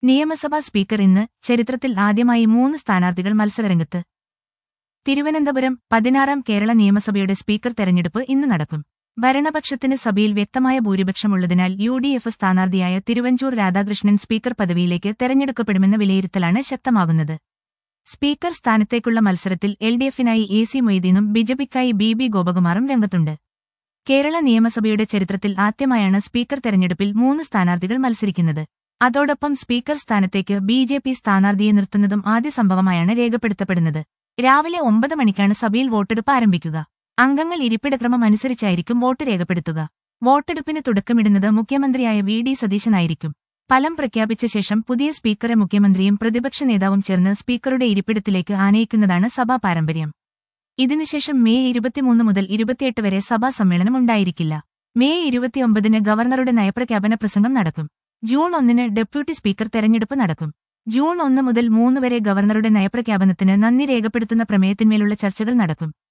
നിയമസഭാ സ്പീക്കർ ഇന്ന് ചരിത്രത്തിൽ ആദ്യമായി മൂന്ന് സ്ഥാനാർത്ഥികൾ മത്സരരംഗത്ത് തിരുവനന്തപുരം പതിനാറാം കേരള നിയമസഭയുടെ സ്പീക്കർ തെരഞ്ഞെടുപ്പ് ഇന്ന് നടക്കും ഭരണപക്ഷത്തിന് സഭയിൽ വ്യക്തമായ ഭൂരിപക്ഷമുള്ളതിനാൽ യു ഡി എഫ് സ്ഥാനാർത്ഥിയായ തിരുവഞ്ചൂർ രാധാകൃഷ്ണൻ സ്പീക്കർ പദവിയിലേക്ക് തെരഞ്ഞെടുക്കപ്പെടുമെന്ന വിലയിരുത്തലാണ് ശക്തമാകുന്നത് സ്പീക്കർ സ്ഥാനത്തേക്കുള്ള മത്സരത്തിൽ എൽ ഡി എഫിനായി എ സി മൊയ്തീനും ബിജെപിക്കായി ബി ബി ഗോപകുമാറും രംഗത്തുണ്ട് കേരള നിയമസഭയുടെ ചരിത്രത്തിൽ ആദ്യമായാണ് സ്പീക്കർ തെരഞ്ഞെടുപ്പിൽ മൂന്ന് സ്ഥാനാർത്ഥികൾ മത്സരിക്കുന്നത് അതോടൊപ്പം സ്പീക്കർ സ്ഥാനത്തേക്ക് ബി ജെ പി സ്ഥാനാർത്ഥിയെ നിർത്തുന്നതും ആദ്യ സംഭവമായാണ് രേഖപ്പെടുത്തപ്പെടുന്നത് രാവിലെ ഒമ്പത് മണിക്കാണ് സഭയിൽ വോട്ടെടുപ്പ് ആരംഭിക്കുക അംഗങ്ങൾ ഇരിപ്പിടക്രമം അനുസരിച്ചായിരിക്കും വോട്ട് രേഖപ്പെടുത്തുക വോട്ടെടുപ്പിന് തുടക്കമിടുന്നത് മുഖ്യമന്ത്രിയായ വി ഡി സതീശനായിരിക്കും ഫലം പ്രഖ്യാപിച്ച ശേഷം പുതിയ സ്പീക്കറെ മുഖ്യമന്ത്രിയും പ്രതിപക്ഷ നേതാവും ചേർന്ന് സ്പീക്കറുടെ ഇരിപ്പിടത്തിലേക്ക് ആനയിക്കുന്നതാണ് സഭാ പാരമ്പര്യം ഇതിനുശേഷം മെയ് ഇരുപത്തിമൂന്ന് മുതൽ ഇരുപത്തിയെട്ട് വരെ സഭാ സമ്മേളനം ഉണ്ടായിരിക്കില്ല മെയ് ഇരുപത്തിയൊമ്പതിന് ഗവർണറുടെ നയപ്രഖ്യാപന പ്രസംഗം നടക്കും ജൂൺ ഒന്നിന് ഡെപ്യൂട്ടി സ്പീക്കർ തെരഞ്ഞെടുപ്പ് നടക്കും ജൂൺ ഒന്ന് മുതൽ മൂന്ന് വരെ ഗവർണറുടെ നയപ്രഖ്യാപനത്തിന് നന്ദി രേഖപ്പെടുത്തുന്ന പ്രമേയത്തിന്മേലുള്ള ചർച്ചകൾ നടക്കും